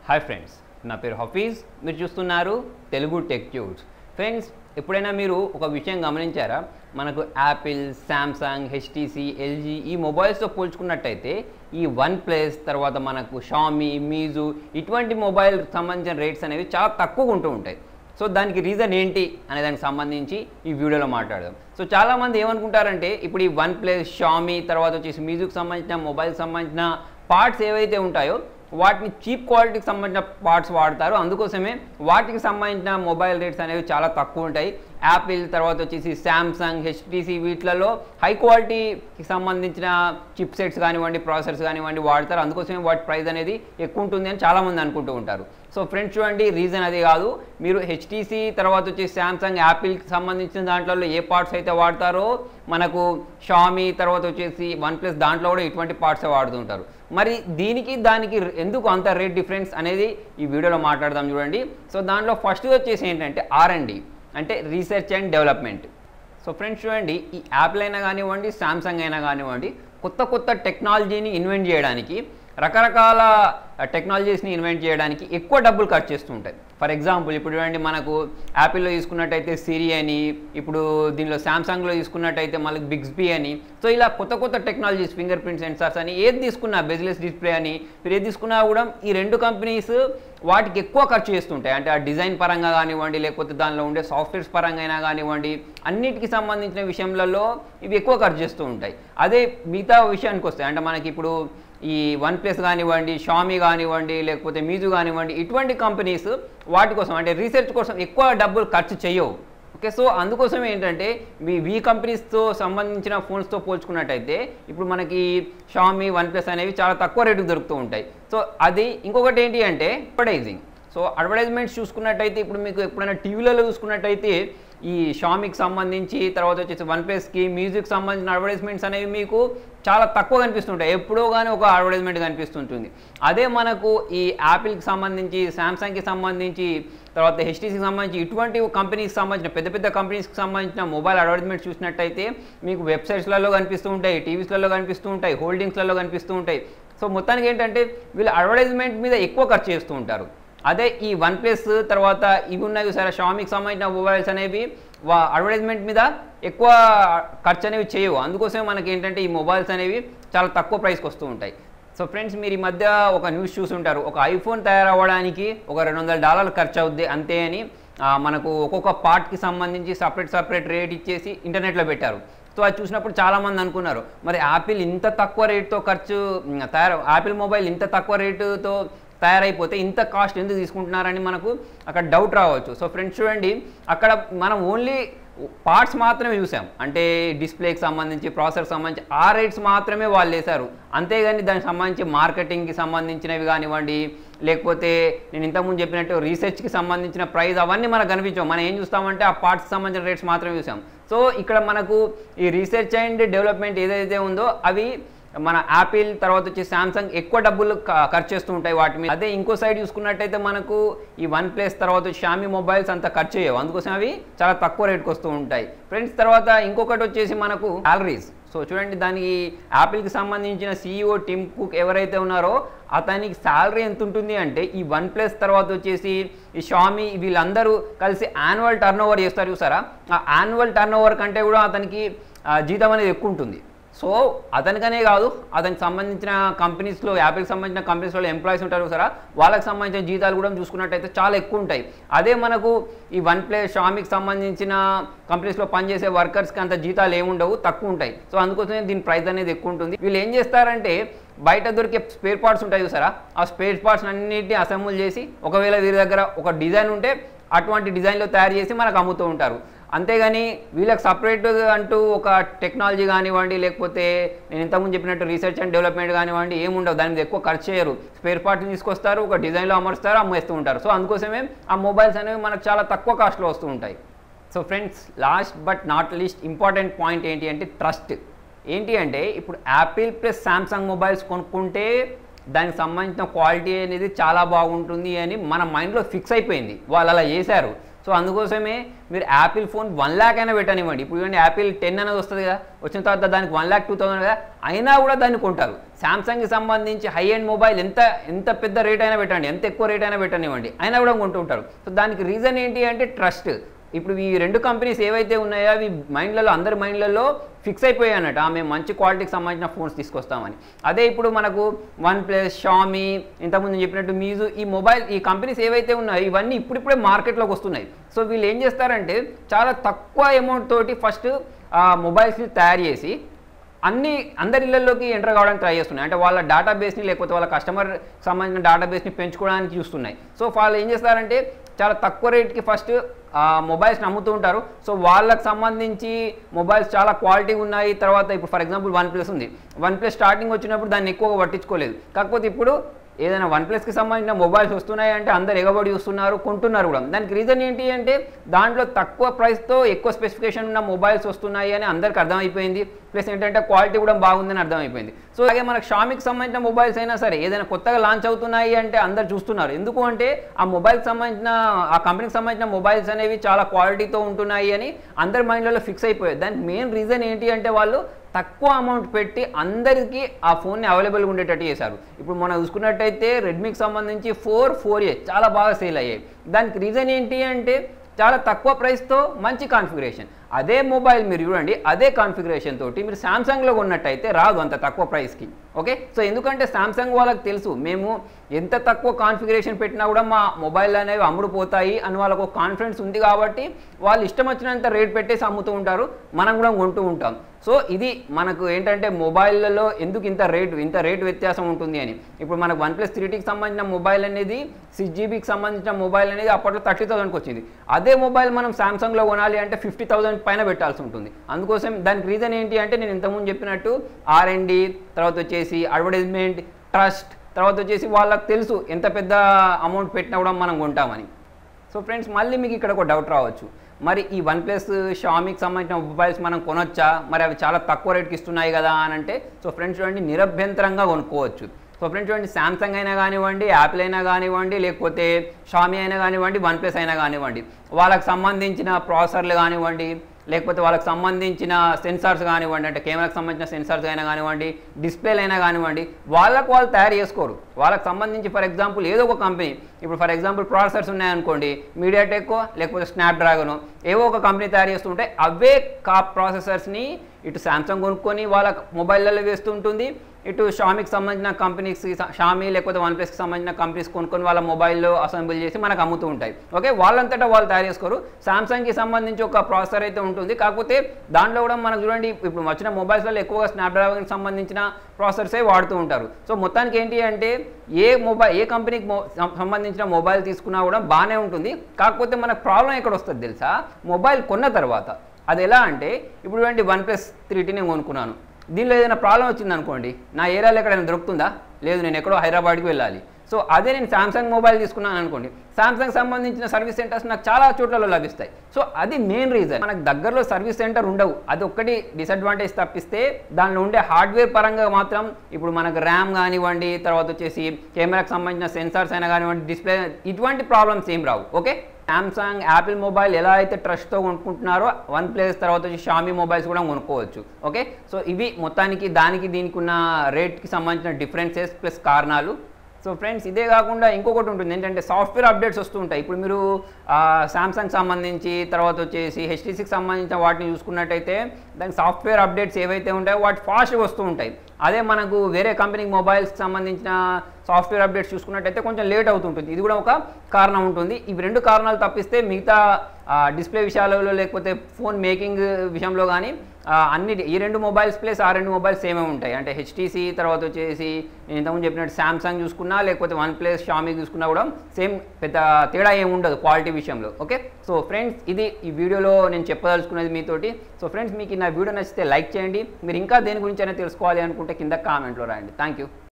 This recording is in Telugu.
హాయ్ ఫ్రెండ్స్ నా పేరు హఫీజ్ మీరు చూస్తున్నారు తెలుగు టెక్ ట్యూబ్స్ ఫ్రెండ్స్ ఎప్పుడైనా మీరు ఒక విషయం గమనించారా మనకు యాపిల్ శాంసంగ్ హెచ్టీసీ ఎల్జీ ఈ మొబైల్స్తో పోల్చుకున్నట్టయితే ఈ వన్ ప్లస్ తర్వాత మనకు షామీ మీజు ఇటువంటి మొబైల్ సంబంధించిన రేట్స్ అనేవి చాలా తక్కువగా ఉంటూ ఉంటాయి సో దానికి రీజన్ ఏంటి అనే దానికి సంబంధించి ఈ వీడియోలో మాట్లాడదాం సో చాలామంది ఏమనుకుంటారంటే ఇప్పుడు ఈ వన్ ప్లస్ షామీ తర్వాత వచ్చేసి మ్యూజిక్ సంబంధించిన మొబైల్ సంబంధించిన పార్ట్స్ ఏవైతే ఉంటాయో వాటిని చీప్ క్వాలిటీకి సంబంధించిన పార్ట్స్ వాడతారు అందుకోసమే వాటికి సంబంధించిన మొబైల్ రేట్స్ అనేవి చాలా తక్కువ ఉంటాయి యాపిల్ తర్వాత వచ్చేసి శాంసంగ్ హెచ్టీసీ వీటిలలో హై క్వాలిటీకి సంబంధించిన చిప్ సెట్స్ కానివ్వండి ప్రాసెసర్స్ కానివ్వండి వాడతారు అందుకోసమే వాటి ప్రైస్ అనేది ఎక్కువ ఉంటుంది అని చాలామంది అనుకుంటూ ఉంటారు సో ఫ్రెండ్స్ చూడండి రీజన్ అది కాదు మీరు హెచ్టీసీ తర్వాత వచ్చి శాంసంగ్ యాపిల్కి సంబంధించిన దాంట్లో ఏ పార్ట్స్ అయితే వాడతారో మనకు షామీ తర్వాత వచ్చేసి వన్ ప్లస్ దాంట్లో కూడా ఇటువంటి పార్ట్సే వాడుతుంటారు మరి దీనికి దానికి ఎందుకు అంత రేట్ డిఫరెన్స్ అనేది ఈ వీడియోలో మాట్లాడదాం చూడండి సో దాంట్లో ఫస్ట్ వచ్చేసి ఏంటంటే ఆర్ అండ్ డి అంటే research and development so friends చూడండి ఈ యాపిల్ అయినా కానివ్వండి శాంసంగ్ అయినా కానివ్వండి కొత్త కొత్త టెక్నాలజీని ఇన్వెంట్ చేయడానికి రకరకాల టెక్నాలజీస్ని ఇన్వెంట్ చేయడానికి ఎక్కువ డబ్బులు ఖర్చు చేస్తూ ఉంటాయి ఫర్ ఎగ్జాంపుల్ ఇప్పుడు చూడండి మనకు యాపిల్లో తీసుకున్నట్టయితే సిరి అని ఇప్పుడు దీనిలో శాంసంగ్లో తీసుకున్నట్టయితే మళ్ళీ బిగ్స్బీ అని సో ఇలా కొత్త కొత్త టెక్నాలజీస్ ఫింగర్ ప్రింట్ సెన్సార్స్ అని ఏది తీసుకున్నా బెజ్లెస్ డిస్ప్లే అని మీరు ఏది తీసుకున్నా కూడా ఈ రెండు కంపెనీస్ వాటికి ఎక్కువ ఖర్చు చేస్తుంటాయి అంటే ఆ డిజైన్ పరంగా కానివ్వండి లేకపోతే దానిలో ఉండే సాఫ్ట్వేర్స్ పరంగా అయినా కానివ్వండి అన్నిటికి సంబంధించిన విషయంలో ఇవి ఎక్కువ ఖర్చు చేస్తూ ఉంటాయి అదే మిగతా విషయానికి వస్తాయి అంటే మనకి ఇప్పుడు ఈ వన్ ప్లస్ కానివ్వండి షామీ కానివ్వండి లేకపోతే మీజు కానివ్వండి ఇటువంటి కంపెనీస్ వాటి కోసం అంటే రీసెర్చ్ కోసం ఎక్కువ డబ్బులు ఖర్చు చేయవు ఓకే సో అందుకోసం ఏంటంటే మీ వీ కంపెనీస్తో సంబంధించిన ఫోన్స్తో పోల్చుకున్నట్టయితే ఇప్పుడు మనకి షామీ వన్ ప్లస్ అనేవి చాలా తక్కువ రేటుకు దొరుకుతూ ఉంటాయి సో అది ఇంకొకటి ఏంటి అంటే అడ్వర్టైజింగ్ సో అడ్వర్టైజ్మెంట్స్ చూసుకున్నట్టయితే ఇప్పుడు మీకు ఎప్పుడైనా టీవీలలో చూసుకున్నట్టయితే ఈ షామీకి సంబంధించి తర్వాత వచ్చేసి వన్ ప్లస్కి మ్యూజిక్ సంబంధించిన అడ్వర్టైజ్మెంట్స్ అనేవి మీకు చాలా తక్కువ కనిపిస్తుంటాయి ఎప్పుడో కానీ ఒక అడ్వర్టైజ్మెంట్ కనిపిస్తుంటుంది అదే మనకు ఈ యాపిల్కి సంబంధించి శాంసంగ్కి సంబంధించి తర్వాత హెచ్టీసీకి సంబంధించి ఇటువంటి కంపెనీకి సంబంధించిన పెద్ద పెద్ద కంపెనీస్కి సంబంధించిన మొబైల్ అడ్వర్టైజ్మెంట్ చూసినట్టయితే మీకు వెబ్సైట్స్లలో కనిపిస్తూ ఉంటాయి టీవీస్లలో కనిపిస్తూ ఉంటాయి హోల్డింగ్స్లలో కనిపిస్తూ ఉంటాయి సో మొత్తానికి ఏంటంటే వీళ్ళు అడ్వర్టైజ్మెంట్ మీద ఎక్కువ ఖర్చు చేస్తూ ఉంటారు అదే ఈ వన్ ప్లస్ తర్వాత ఇవి ఉన్నాయి సరే షామీకి సంబంధించిన మొబైల్స్ అనేవి వా అడ్వర్టైజ్మెంట్ మీద ఎక్కువ ఖర్చు అనేవి చేయవు అందుకోసమే మనకి ఏంటంటే ఈ మొబైల్స్ అనేవి చాలా తక్కువ ప్రైస్కి వస్తూ ఉంటాయి సో ఫ్రెండ్స్ మీరు ఈ మధ్య ఒక న్యూస్ చూసుంటారు ఒక ఐఫోన్ తయారవ్వడానికి ఒక రెండు వందల డాలర్లు ఖర్చు అవుద్ది అంతే అని మనకు ఒక్కొక్క పార్ట్కి సంబంధించి సపరేట్ సపరేట్ రేట్ ఇచ్చేసి ఇంటర్నెట్లో పెట్టారు సో అది చూసినప్పుడు చాలామంది అనుకున్నారు మరి యాపిల్ ఇంత తక్కువ రేటుతో ఖర్చు తయారు యాపిల్ మొబైల్ ఇంత తక్కువ రేటుతో తయారైపోతే ఇంత కాస్ట్ ఎందుకు తీసుకుంటున్నారని మనకు అక్కడ డౌట్ రావచ్చు సో ఫ్రెండ్స్ చూడండి అక్కడ మనం ఓన్లీ పార్ట్స్ మాత్రమే చూసాం అంటే డిస్ప్లేకి సంబంధించి ప్రాసెసర్ సంబంధించి ఆ రేట్స్ మాత్రమే వాళ్ళు వేశారు అంతేగాని దానికి సంబంధించి మార్కెటింగ్కి సంబంధించినవి కానివ్వండి లేకపోతే నేను ఇంతకుముందు చెప్పినట్టు రీసెర్చ్కి సంబంధించిన ప్రైస్ అవన్నీ మనకు కనిపించాం మనం ఏం చూస్తామంటే ఆ పార్ట్స్ సంబంధించిన రేట్స్ మాత్రమే చూసాం సో ఇక్కడ మనకు ఈ రీసెర్చ్ అండ్ డెవలప్మెంట్ ఏదైతే ఉందో అవి మన యాపిల్ తర్వాత వచ్చి శాంసంగ్ ఎక్కువ డబ్బులు ఖర్చు చేస్తూ ఉంటాయి వాటి మీద అదే ఇంకో సైడ్ చూసుకున్నట్టయితే మనకు ఈ వన్ ప్లస్ తర్వాత షామీ మొబైల్స్ అంత ఖర్చు చేయవు అందుకోసం అవి చాలా తక్కువ రేట్కి వస్తూ ఉంటాయి ఫ్రెండ్స్ తర్వాత ఇంకొకటి వచ్చేసి మనకు సాలరీస్ సో చూడండి దానికి యాపిల్కి సంబంధించిన సీఈఓ టిమ్ కుక్ ఎవరైతే ఉన్నారో అతనికి శాలరీ ఎంత ఉంటుంది అంటే ఈ వన్ ప్లస్ తర్వాత వచ్చేసి ఈ షామీ వీళ్ళందరూ కలిసి యాన్యువల్ టర్న్ ఓవర్ చేస్తారు చూసారా ఆ యాన్యువల్ టర్న్ ఓవర్ కంటే కూడా అతనికి జీతం అనేది ఎక్కువ ఉంటుంది సో అతనికనే కాదు అతనికి సంబంధించిన కంపెనీస్లో యాపిల్కి సంబంధించిన కంపెనీస్లో ఎంప్లాయీస్ ఉంటారు సరే వాళ్ళకి సంబంధించిన జీతాలు కూడా చూసుకున్నట్టయితే చాలా ఎక్కువ ఉంటాయి అదే మనకు ఈ వన్ ప్లస్ షామీకి సంబంధించిన కంపెనీస్లో పనిచేసే వర్కర్స్కి అంత జీతాలు ఏముండవు తక్కువ ఉంటాయి సో అందుకోసమే దీని ప్రైస్ అనేది ఎక్కువ ఉంటుంది వీళ్ళు ఏం చేస్తారంటే బయట దొరికే స్పేర్ పార్ట్స్ ఉంటాయి చూసారా ఆ స్పేర్ పార్ట్స్ అన్నింటినీ అసెంబుల్ చేసి ఒకవేళ వీరి దగ్గర ఒక డిజైన్ ఉంటే అటువంటి డిజైన్లో తయారు చేసి మనకు అమ్ముతూ ఉంటారు అంతేగాని వీళ్ళకి సపరేట్ అంటూ ఒక టెక్నాలజీ కానివ్వండి లేకపోతే నేను ఇంతకుముందు చెప్పినట్టు రీసెర్చ్ అండ్ డెవలప్మెంట్ కానివ్వండి ఏముండవు దాని మీద ఎక్కువ ఖర్చు చేయరు స్పేర్ పార్ట్ని తీసుకొస్తారు ఒక డిజైన్లో అమరుస్తారు అమ్మేస్తూ ఉంటారు సో అందుకోసమే ఆ మొబైల్స్ అనేవి మనకు చాలా తక్కువ కాస్ట్లో వస్తూ ఉంటాయి so friends last but not least important point ఏంటి అంటే ట్రస్ట్ ఏంటి అంటే ఇప్పుడు యాపిల్ ప్లస్ శాంసంగ్ మొబైల్స్ కొనుక్కుంటే దానికి సంబంధించిన క్వాలిటీ అనేది చాలా బాగుంటుంది అని మన మైండ్లో ఫిక్స్ అయిపోయింది వాళ్ళు అలా చేశారు సో అందుకోసమే మీరు యాపిల్ ఫోన్ వన్ ల్యాక్ అయినా పెట్టనివ్వండి ఇప్పుడు చూడండి యాపిల్ టెన్ అనేది వస్తుంది కదా వచ్చిన తర్వాత దానికి వన్ ల్యాక్ టూ థౌసండ్ కదా అయినా కూడా దాన్ని కొంటారు శాంసంగ్కి సంబంధించి హై ఎండ్ మొబైల్ ఎంత ఎంత పెద్ద రేట్ అయినా పెట్టండి ఎంత ఎక్కువ రేట్ అయినా పెట్టనివ్వండి అయినా కూడా కొంటుంటారు సో దానికి రీజన్ ఏంటి అంటే ట్రస్ట్ ఇప్పుడు ఈ రెండు కంపెనీస్ ఏవైతే ఉన్నాయో అవి మైండ్లలో అందరి మైండ్లలో ఫిక్స్ అయిపోయాయి అన్నట్టు ఆ మేము మంచి క్వాలిటీకి సంబంధించిన ఫోన్స్ తీసుకొస్తామని అదే ఇప్పుడు మనకు వన్ ప్లస్ షామీ ఇంతకుముందు చెప్పినట్టు మీజు ఈ మొబైల్ ఈ కంపెనీస్ ఏవైతే ఉన్నాయో ఇవన్నీ ఇప్పుడిప్పుడే మార్కెట్లోకి వస్తున్నాయి సో వీళ్ళు ఏం చేస్తారంటే చాలా తక్కువ అమౌంట్ తోటి ఫస్ట్ ఆ మొబైల్స్ని తయారు చేసి అన్ని అందరి ఇళ్లలోకి ఎంటర్ కావడానికి ట్రై చేస్తున్నాయి అంటే వాళ్ళ డేటాబేస్ని లేకపోతే వాళ్ళ కస్టమర్ సంబంధించిన డేటాబేస్ని పెంచుకోవడానికి చూస్తున్నాయి సో వాళ్ళు ఏం చేస్తారంటే చాలా తక్కువ రేట్కి ఫస్ట్ మొబైల్స్ని అమ్ముతూ ఉంటారు సో వాళ్ళకి సంబంధించి మొబైల్స్ చాలా క్వాలిటీ ఉన్నాయి తర్వాత ఇప్పుడు ఫర్ ఎగ్జాంపుల్ వన్ ప్లస్ ఉంది వన్ ప్లస్ స్టార్టింగ్ వచ్చినప్పుడు దాన్ని ఎక్కువగా పట్టించుకోలేదు కాకపోతే ఇప్పుడు ఏదైనా వన్ ప్లస్కి సంబంధించిన మొబైల్స్ వస్తున్నాయి అంటే అందరు ఎగబడి చూస్తున్నారు కొంటున్నారు కూడా దానికి రీజన్ ఏంటి అంటే దాంట్లో తక్కువ ప్రైస్తో ఎక్కువ స్పెసిఫికేషన్ ఉన్న మొబైల్స్ వస్తున్నాయి అని అందరికి అర్థమైపోయింది ప్లస్ ఏంటంటే క్వాలిటీ కూడా బాగుందని అర్థమైపోయింది సో అలాగే మనకు షామికి సంబంధించిన మొబైల్స్ అయినా సరే ఏదైనా కొత్తగా లాంచ్ అవుతున్నాయి అంటే అందరు చూస్తున్నారు ఎందుకు అంటే ఆ మొబైల్కి సంబంధించిన ఆ కంపెనీకి సంబంధించిన మొబైల్స్ అనేవి చాలా క్వాలిటీతో ఉంటున్నాయి అని అందరి మైండ్లలో ఫిక్స్ అయిపోయాయి దానికి మెయిన్ రీజన్ ఏంటి అంటే వాళ్ళు తక్కువ అమౌంట్ పెట్టి అందరికీ ఆ ఫోన్ని అవైలబుల్గా ఉండేటట్టు చేశారు ఇప్పుడు మనం చూసుకున్నట్టయితే రెడ్మీకి సంబంధించి ఫోర్ ఫోర్ ఏ చాలా బాగా సేల్ అయ్యాయి దానికి రీజన్ ఏంటి అంటే చాలా తక్కువ ప్రైస్తో మంచి కాన్ఫిగరేషన్ అదే మొబైల్ మీరు చూడండి అదే కాన్ఫిగరేషన్ తోటి మీరు శాంసంగ్లో కొన్నట్టయితే రాదు అంత తక్కువ ప్రైస్కి ఓకే సో ఎందుకంటే శాంసంగ్ వాళ్ళకి తెలుసు మేము ఎంత తక్కువ కాన్ఫిగరేషన్ పెట్టినా కూడా మా మొబైల్ అనేవి అమ్ముడుపోతాయి అని వాళ్ళకు ఒక కాన్ఫిడెన్స్ ఉంది కాబట్టి వాళ్ళు ఇష్టం వచ్చినంత రేట్ పెట్టేసి అమ్ముతూ ఉంటారు మనం కూడా కొంటూ ఉంటాం సో ఇది మనకు ఏంటంటే మొబైల్లలో ఎందుకు ఇంత రేటు ఇంత రేటు వ్యత్యాసం ఉంటుంది అని ఇప్పుడు మనకు వన్ ప్లస్ త్రీటీకి సంబంధించిన మొబైల్ అనేది సిక్స్ జీబీకి సంబంధించిన మొబైల్ అనేది అప్పట్లో థర్టీ థౌసండ్కి వచ్చింది అదే మొబైల్ మనం శాంసంగ్లో కొనాలి అంటే ఫిఫ్టీ థౌసండ్ పైన పెట్టాల్సి ఉంటుంది అందుకోసం దానికి రీజన్ ఏంటి అంటే నేను ఇంతకుముందు చెప్పినట్టు ఆర్ అండ్ డి తర్వాత వచ్చేసి అడ్వర్టైజ్మెంట్ ట్రస్ట్ తర్వాత వచ్చేసి వాళ్ళకి తెలుసు ఎంత పెద్ద అమౌంట్ పెట్టినా కూడా మనం కొంటామని సో ఫ్రెండ్స్ మళ్ళీ మీకు ఇక్కడ ఒక డౌట్ రావచ్చు మరి ఈ వన్ ప్లస్ షామీకి సంబంధించిన మొబైల్స్ మనం కొనొచ్చా మరి అవి చాలా తక్కువ రేట్కి ఇస్తున్నాయి కదా అని అంటే సో ఫ్రెండ్స్ చూడండి నిరభ్యంతరంగా కొనుక్కోవచ్చు సో ఫ్రెండ్స్ చూడండి శాంసంగ్ అయినా కానివ్వండి యాపిల్ అయినా కానివ్వండి లేకపోతే షామీ అయినా కానివ్వండి వన్ ప్లస్ అయినా కానివ్వండి వాళ్ళకి సంబంధించిన ప్రాసెసర్లు కానివ్వండి లేకపోతే వాళ్ళకి సంబంధించిన సెన్సార్స్ కానివ్వండి అంటే కెమెరాకి సంబంధించిన సెన్సార్స్ అయినా కానివ్వండి డిస్ప్లేలు అయినా కానివ్వండి వాళ్ళకు వాళ్ళు తయారు చేసుకోరు వాళ్ళకి సంబంధించి ఫర్ ఎగ్జాంపుల్ ఏదో ఒక కంపెనీ ఇప్పుడు ఫర్ ఎగ్జాంపుల్ ప్రాసెసర్స్ ఉన్నాయనుకోండి మీడియాటెక్ లేకపోతే స్నాప్డ్రాగన్ ఏవో ఒక కంపెనీ తయారు చేస్తుంటే అవే కా ప్రాసెసర్స్ని ఇటు శాంసంగ్ కొనుక్కొని వాళ్ళ మొబైల్లలో వేస్తుంటుంది ఇటు షామీకి సంబంధించిన కంపెనీస్ షామీ లేకపోతే వన్ ప్లస్కి సంబంధించిన కంపెనీస్ కొనుక్కొని వాళ్ళ మొబైల్లో అసెంబుల్ చేసి మనకు అమ్ముతూ ఉంటాయి ఓకే వాళ్ళంతటా వాళ్ళు తయారు చేసుకోరు సామ్సంగ్కి సంబంధించి ఒక ప్రాసెసర్ అయితే ఉంటుంది కాకపోతే దాంట్లో కూడా మనకు చూడండి ఇప్పుడు వచ్చిన మొబైల్స్లో ఎక్కువగా స్నాప్డ్రాగన్కి సంబంధించిన ప్రాసెసర్సే వాడుతూ ఉంటారు సో మొత్తానికి ఏంటి అంటే ఏ మొబైల్ ఏ కంపెనీకి మొ- సం- సంబంధించిన మొబైల్ తీసుకున్నా కూడా బాగానే ఉంటుంది కాకపోతే మనకు ప్రాబ్లం ఎక్కడ వస్తుంది తెలుసా మొబైల్ కొన్న తర్వాత అది ఎలా అంటే ఇప్పుడు చూడండి వన్ ప్లస్ త్రీటీ నేను కొనుక్కున్నాను దీనిలో ఏదైనా ప్రాబ్లం వచ్చింది అనుకోండి నా ఏరియాలో ఎక్కడైనా దొరుకుతుందా లేదు నేను ఎక్కడో హైదరాబాద్కి వెళ్ళాలి సో అదే నేను సామ్సంగ్ మొబైల్ తీసుకున్నాను అనుకోండి సామ్సంగ్ సంబంధించిన సర్వీస్ సెంటర్స్ నాకు చాలా చోట్లలో లభిస్తాయి సో అది మెయిన్ రీజన్ మనకు దగ్గరలో సర్వీస్ సెంటర్ ఉండవు అది ఒక్కటి డిసడ్వాంటేజ్ తప్పిస్తే దానిలో ఉండే హార్డ్వేర్ పరంగా మాత్రం ఇప్పుడు మనకు ర్యామ్ కానివ్వండి తర్వాత వచ్చేసి కెమెరాకి సంబంధించిన సెన్సార్స్ అయినా కానివ్వండి డిస్ప్లే ఇటువంటి ప్రాబ్లమ్స్ ఏం రావు ఓకే సామ్సంగ్ యాపిల్ మొబైల్ ఎలా అయితే ట్రస్ట్తో కొనుక్కుంటున్నారో వన్ ప్లస్ తర్వాత వచ్చి షామీ మొబైల్స్ కూడా కొనుక్కోవచ్చు ఓకే సో ఇవి మొత్తానికి దానికి దీనికి ఉన్న రేట్కి సంబంధించిన డిఫరెన్సెస్ ప్లస్ కారణాలు సో ఫ్రెండ్స్ ఇదే కాకుండా ఇంకొకటి ఉంటుంది ఏంటంటే సాఫ్ట్వేర్ అప్డేట్స్ వస్తూ ఉంటాయి ఇప్పుడు మీరు సామ్సంగ్ సంబంధించి తర్వాత వచ్చేసి హెచ్టీసీకి సంబంధించిన వాటిని చూసుకున్నట్టయితే దానికి సాఫ్ట్వేర్ అప్డేట్స్ ఏవైతే ఉంటాయో వాటి ఫాస్ట్గా వస్తూ ఉంటాయి అదే మనకు వేరే కంపెనీ మొబైల్స్కి సంబంధించిన సాఫ్ట్వేర్ అప్డేట్స్ చూసుకున్నట్టయితే కొంచెం లేట్ అవుతుంటుంది ఇది కూడా ఒక కారణం ఉంటుంది ఇవి రెండు కారణాలు తప్పిస్తే మిగతా డిస్ప్లే విషయాలలో లేకపోతే ఫోన్ మేకింగ్ విషయంలో కానీ అన్ని ఈ రెండు మొబైల్స్ ప్లస్ ఆ రెండు మొబైల్స్ సేమే ఉంటాయి అంటే హెచ్టీసీ తర్వాత వచ్చేసి నేను ఇంతకుముందు చెప్పినట్టు శాంసంగ్ చూసుకున్నా లేకపోతే వన్ ప్లస్ షామీ చూసుకున్నా కూడా సేమ్ పెద్ద తేడా ఏమి ఉండదు క్వాలిటీ విషయంలో ఓకే సో ఫ్రెండ్స్ ఇది ఈ వీడియోలో నేను చెప్పదలుచుకున్నది మీతోటి సో ఫ్రెండ్స్ మీకు ఈ నా వీడియో నచ్చితే లైక్ చేయండి మీరు ఇంకా దేని గురించి అయినా తెలుసుకోవాలి అనుకుంటే కింద కామెంట్లో రాయండి థ్యాంక్ యూ